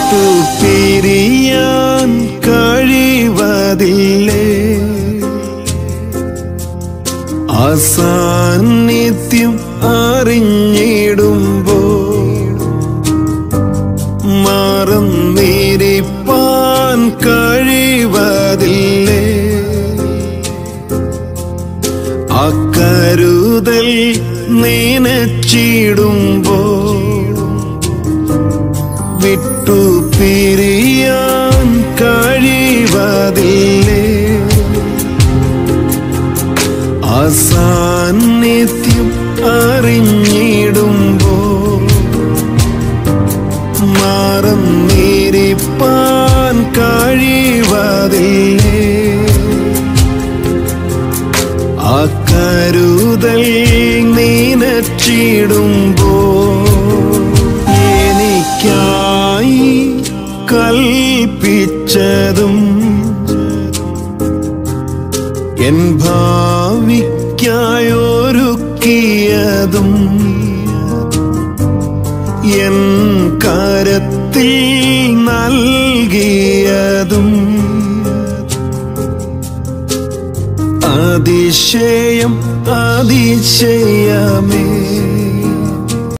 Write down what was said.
വിട്ടു പിരിയാൻ കഴിവതില്ലേ അസാന്നിധ്യം അറിഞ്ഞിടുമ്പോ മറന്നിരിപ്പാൻ കഴിവതില്ലേ അക്കരുതൽ നനച്ചിടുമ്പോ വിട്ടു പിരിയാൻ കഴിവതില്ലേ അസാന്നിധ്യം അറിഞ്ഞിടുമ്പോ മറന്നിരിപ്പാൻ കഴിവതില്ലേ അക്കരുതൽ നീനച്ചിടുമ്പോ എനിക്കായി കൽപ്പിച്ചതും എൻ ഭാവിക്കായൊരുക്കിയതും എൻ കരത്തിൽ നൽകിയതും അതിശയം അതിശയമേ